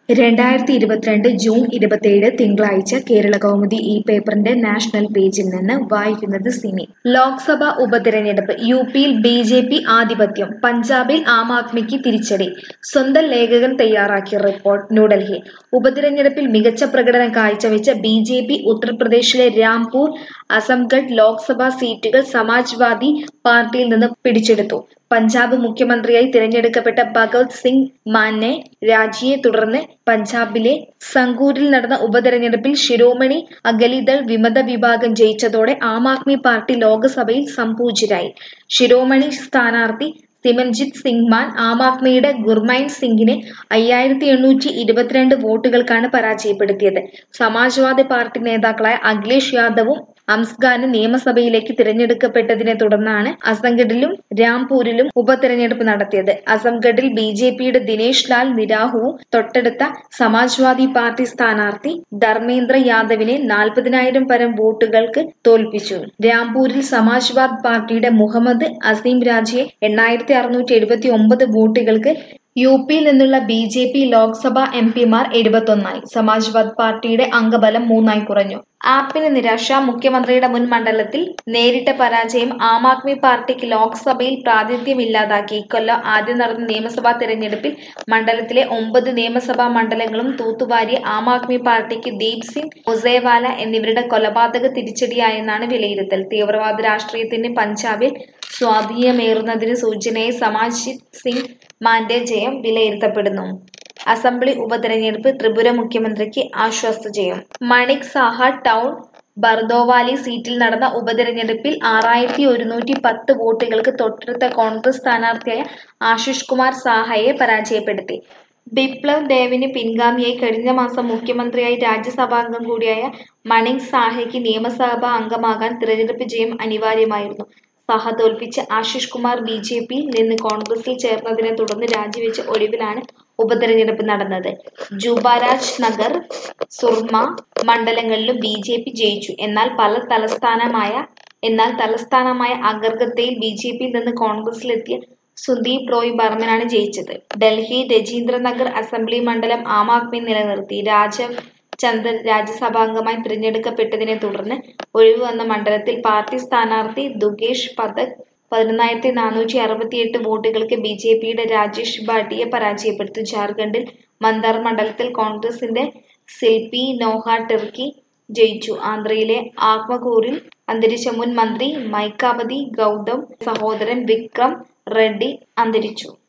രണ്ടായിരത്തി ഇരുപത്തിരണ്ട് ജൂൺ ഇരുപത്തിയേഴ് തിങ്കളാഴ്ച കേരള കൗമുദി ഈ പേപ്പറിന്റെ നാഷണൽ പേജിൽ നിന്ന് വായിക്കുന്നത് സിനി ലോക്സഭാ ഉപതെരഞ്ഞെടുപ്പ് യു പിയിൽ ബി ജെ പി ആധിപത്യം പഞ്ചാബിൽ ആം ആദ്മിക്ക് തിരിച്ചടി സ്വന്തം ലേഖകൻ തയ്യാറാക്കിയ റിപ്പോർട്ട് ന്യൂഡൽഹി ഉപതെരഞ്ഞെടുപ്പിൽ മികച്ച പ്രകടനം കാഴ്ചവെച്ച ബി ജെ പി ഉത്തർപ്രദേശിലെ രാംപൂർ അസംഗഡ് ലോക്സഭാ സീറ്റുകൾ സമാജ്വാദി പാർട്ടിയിൽ നിന്ന് പിടിച്ചെടുത്തു പഞ്ചാബ് മുഖ്യമന്ത്രിയായി തിരഞ്ഞെടുക്കപ്പെട്ട ഭഗവത് സിംഗ് മാനെ രാജിയെ തുടർന്ന് പഞ്ചാബിലെ സംഗൂരിൽ നടന്ന ഉപതെരഞ്ഞെടുപ്പിൽ ശിരോമണി അഗലിദൾ വിമത വിഭാഗം ജയിച്ചതോടെ ആം ആദ്മി പാർട്ടി ലോക്സഭയിൽ സംപൂജ്യരായി ശിരോമണി സ്ഥാനാർത്ഥി സിമൻജിത് സിംഗ് മാൻ ആം ആദ്മിയുടെ ഗുർമൈൻ സിംഗിനെ അയ്യായിരത്തി എണ്ണൂറ്റി ഇരുപത്തിരണ്ട് വോട്ടുകൾക്കാണ് പരാജയപ്പെടുത്തിയത് സമാജ്വാദി പാർട്ടി നേതാക്കളായ അഖിലേഷ് യാദവും അംസ്ഖാന് നിയമസഭയിലേക്ക് തിരഞ്ഞെടുക്കപ്പെട്ടതിനെ തുടർന്നാണ് അസംഗഡിലും രാംപൂരിലും ഉപതെരഞ്ഞെടുപ്പ് നടത്തിയത് അസംഗഡിൽ ബി ജെ പിയുടെ ദിനേശ് ലാൽ നിരാഹുവും തൊട്ടടുത്ത സമാജ്വാദി പാർട്ടി സ്ഥാനാർത്ഥി ധർമ്മേന്ദ്ര യാദവിനെ നാൽപ്പതിനായിരം പരം വോട്ടുകൾക്ക് തോൽപ്പിച്ചു രാംപൂരിൽ സമാജ്വാദ് പാർട്ടിയുടെ മുഹമ്മദ് അസീം രാജയെ എണ്ണായിരത്തി അറുന്നൂറ്റി എഴുപത്തി ഒമ്പത് വോട്ടുകൾക്ക് യു പിയിൽ നിന്നുള്ള B J P Lok Sabha M പിമാർ എഴുപത്തൊന്നായി സമാജ്വാദ് പാർട്ടിയുടെ അംഗബലം മൂന്നായി കുറഞ്ഞു ആപ്പിന് നിരാശ മുഖ്യമന്ത്രിയുടെ മുൻ മണ്ഡലത്തിൽ നേരിട്ട പരാജയം ആം ആദ്മി പാർട്ടിക്ക് ലോക്സഭയിൽ പ്രാതിനിധ്യമില്ലാതാക്കി ഇക്കൊല്ലം ആദ്യം നടന്ന നിയമസഭാ തിരഞ്ഞെടുപ്പിൽ മണ്ഡലത്തിലെ ഒമ്പത് നിയമസഭാ മണ്ഡലങ്ങളും തൂത്തുവാരിയ ആം ആദ്മി പാർട്ടിക്ക് ദീപ് സിംഗ് മുസേവാല എന്നിവരുടെ കൊലപാതക തിരിച്ചടിയായെന്നാണ് വിലയിരുത്തൽ തീവ്രവാദ രാഷ്ട്രീയത്തിന് പഞ്ചാബിൽ സ്വാധീനമേറുന്നതിന് സൂചനയായി സമാജിത് സിംഗ് മാന്റെ ജയം വിലയിരുത്തപ്പെടുന്നു അസംബ്ലി ഉപതെരഞ്ഞെടുപ്പ് ത്രിപുര മുഖ്യമന്ത്രിക്ക് ആശ്വാസ ജയം മണിക് സാഹ ടൗൺ ബർദോവാലി സീറ്റിൽ നടന്ന ഉപതെരഞ്ഞെടുപ്പിൽ ആറായിരത്തി ഒരുന്നൂറ്റി പത്ത് വോട്ടുകൾക്ക് തൊട്ടടുത്ത കോൺഗ്രസ് സ്ഥാനാർത്ഥിയായ ആശിഷ് കുമാർ സാഹയെ പരാജയപ്പെടുത്തി ബിപ്ലവ് ദേവിന് പിൻഗാമിയായി കഴിഞ്ഞ മാസം മുഖ്യമന്ത്രിയായി രാജ്യസഭാംഗം കൂടിയായ മണിക് സാഹയ്ക്ക് നിയമസഭാ അംഗമാകാൻ തിരഞ്ഞെടുപ്പ് ജയം അനിവാര്യമായിരുന്നു സഹ തോൽപ്പിച്ച ആശിഷ് കുമാർ ബി ജെ പിയിൽ നിന്ന് കോൺഗ്രസിൽ ചേർന്നതിനെ തുടർന്ന് രാജിവെച്ച ഒടുവിലാണ് ഉപതെരഞ്ഞെടുപ്പ് നടന്നത് ജുബാരാജ് നഗർ സുർമ മണ്ഡലങ്ങളിലും ബി ജെ പി ജയിച്ചു എന്നാൽ പല തലസ്ഥാനമായ എന്നാൽ തലസ്ഥാനമായ അഗർഗത്തയിൽ ബി ജെ പിയിൽ നിന്ന് കോൺഗ്രസിലെത്തിയ സുദീപ് റോയ് ബർമനാണ് ജയിച്ചത് ഡൽഹി രജീന്ദ്രനഗർ അസംബ്ലി മണ്ഡലം ആം ആദ്മി നിലനിർത്തി രാജവ് ചന്ദർ രാജ്യസഭാംഗമായി തിരഞ്ഞെടുക്കപ്പെട്ടതിനെ തുടർന്ന് ഒഴിവ് വന്ന മണ്ഡലത്തിൽ പാർട്ടി സ്ഥാനാർത്ഥി ദുഗേഷ് പഥക് പതിനൊന്നായിരത്തി നാനൂറ്റി അറുപത്തിയെട്ട് വോട്ടുകൾക്ക് ബി ജെ പിയുടെ രാജേഷ് ഭാട്ടിയെ പരാജയപ്പെടുത്തി ജാർഖണ്ഡിൽ മന്ദാർ മണ്ഡലത്തിൽ കോൺഗ്രസിന്റെ ശിൽപി നോഹ ടെർക്കി ജയിച്ചു ആന്ധ്രയിലെ ആത്മകൂറിൽ അന്തരിച്ച മുൻ മന്ത്രി മൈക്കാവതി ഗൗതം സഹോദരൻ വിക്രം റെഡ്ഡി അന്തരിച്ചു